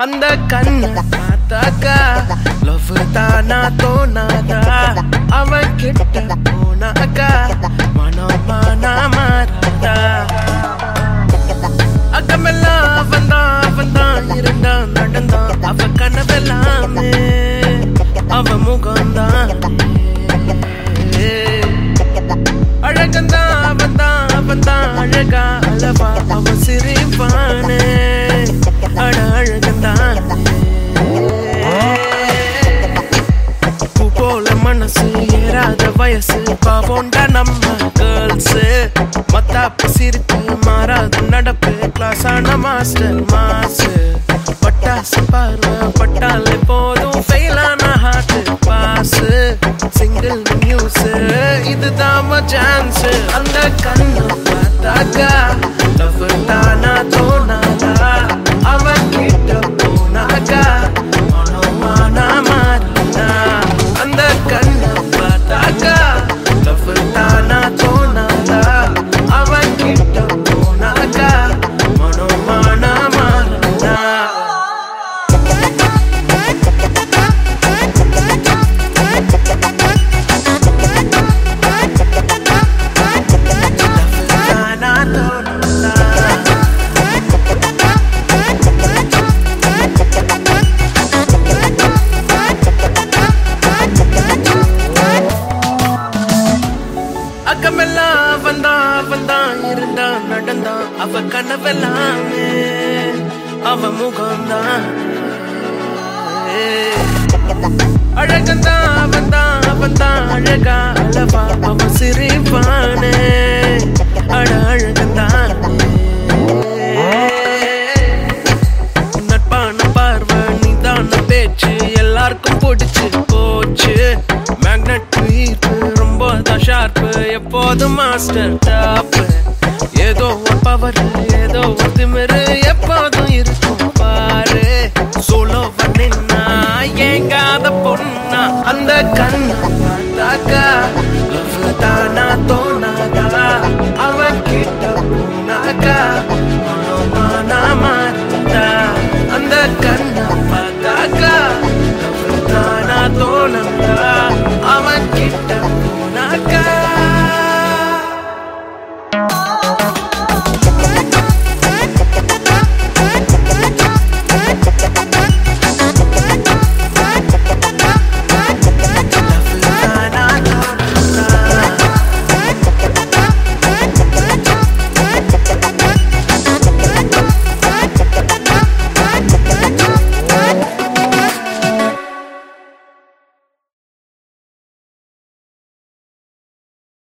அந்த கண்ண பார்த்தாக்கா லவ் தானா தோணாதா அவன் கிட்ட போனாக்கா மனமானா மாறாதா அக்கமெல்லாம் அவன் தான் அவன் தான் இருந்தான் நடந்தான் அவ கனவெல்லாமே அவ முகம்தான் அழகந்தான் அவன் தான் அவன் தான் அழகா அளவா அவன் சிரிப்பானே அட அழகந்தான் பூ போல மனசு ஏறாத வயசு பாவோண்டா நம்ம கேர்ள்ஸ் மத்தாப்பு சிரிப்பு மாறாத நடப்பு கிளாஸ் ஆன மாஸ்டர் மாசு பட்டாசு பார்வை பட்டாலே போதும் ஃபெயிலான ஹார்ட் பாஸ் சிங்கிள் நியூஸ் இதுதான் சான்ஸ் அந்த கண்ணு பார்த்தாக்கா லவ் தானா தோணாதா அவன் கிட்ட போனாக்கா மனமானா மாறினா அந்த கண்ணை பார்த்தாக்கா லவ் தானா தோணாதா அவன் கிட்ட போனாக்கா மனமானா மாறினா தானா தோணாதா அக்கமெல்லாம் வந்தான் வந்தான் இருந்தான் நடந்தான் அவ கனவெல்லாமே அவ முகம்தான் அழகந்தான் அவன்தான் அவன்தான் அழகா அளவா அவ சிரிப்பானே அட அழகந்தான் நட்பான பார்வை நீதான பேச்சு எல்லாருக்கும் பிடிச்சு போச்சு மேக்னெட் ஈர்ப்பு ரொம்ப தான் ஷார்ப்பு எப்போதும் மாஸ்டர் டாப் ஏதோ ஒரு பவர் ஏதோ ஒரு திமிரு எப்போதும் இருக்கும் பாரு சோலோ நின்னா ஏங்காத பொண்ணா அந்த கண்ணை பார்த்தாக்கா love தானா தோணாதா அவ